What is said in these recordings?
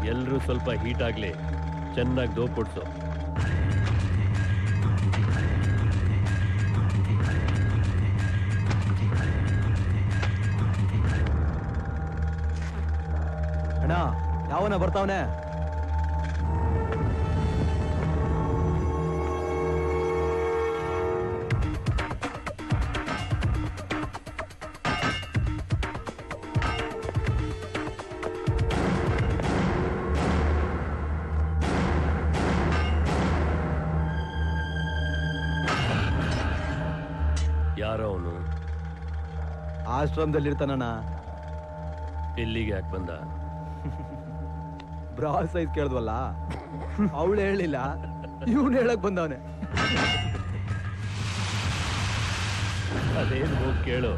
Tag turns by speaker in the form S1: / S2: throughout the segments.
S1: ಎಲ್ರೂ ಸ್ವಲ್ಪ ಹೀಟ್ ಆಗ್ಲಿ ಚೆನ್ನಾಗಿ ದೋಪುಡ್ಸು
S2: ಅಣ್ಣ ಯಾವನ ಬರ್ತಾವನೆ
S1: ಯಾರೋ ಅವನು
S2: ಆಶ್ರಮದಲ್ಲಿ ಇರ್ತಾನಣ್ಣ
S1: ಇಲ್ಲಿಗೆ ಯಾಕೆ ಬಂದ
S2: ಬ್ರಾ ಸೈಜ್ ಕೇಳಿದ್ವಲ್ಲ ಅವಳು ಹೇಳಿಲ್ಲ ಇವನು ಹೇಳಕ್ ಬಂದವನೆ
S1: ಅದೇನು ಹೋಗಿ ಕೇಳು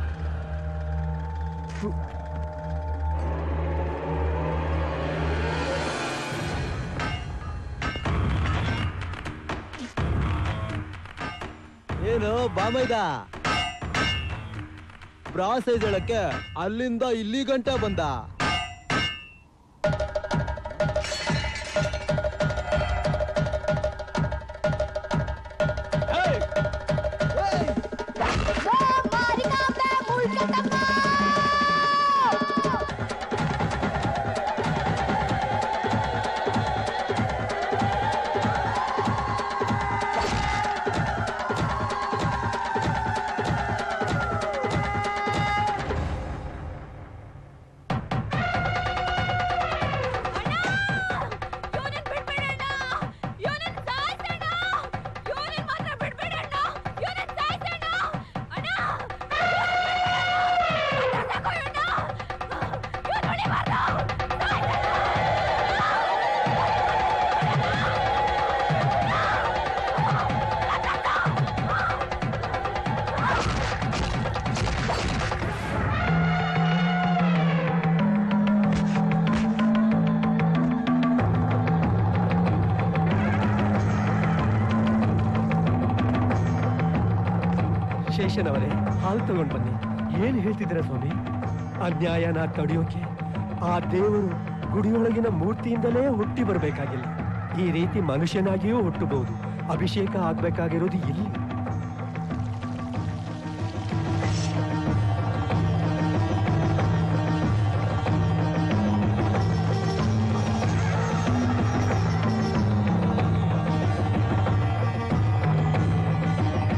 S2: ಏನು ಬಾಮೈದ ಬ್ರಾ ಸೈಜ್ ಹೇಳಕ್ಕೆ ಅಲ್ಲಿಂದ ಇಲ್ಲಿ ಗಂಟ ಬಂದ
S3: ಶೇಷನವರೇ ಹಾಲು ತಗೊಂಡ್ ಬನ್ನಿ ಏನ್ ಹೇಳ್ತಿದ್ದೀರಾ ಸ್ವಾಮಿ ಅನ್ಯಾಯನ ತಡೆಯೋಕೆ ಆ ದೇವರು ಗುಡಿಯೊಳಗಿನ ಮೂರ್ತಿಯಿಂದಲೇ ಹುಟ್ಟಿ ಬರಬೇಕಾಗಿಲ್ಲ ಈ ರೀತಿ ಮನುಷ್ಯನಾಗಿಯೂ ಹುಟ್ಟಬಹುದು ಅಭಿಷೇಕ ಆಗ್ಬೇಕಾಗಿರೋದು ಇಲ್ಲಿ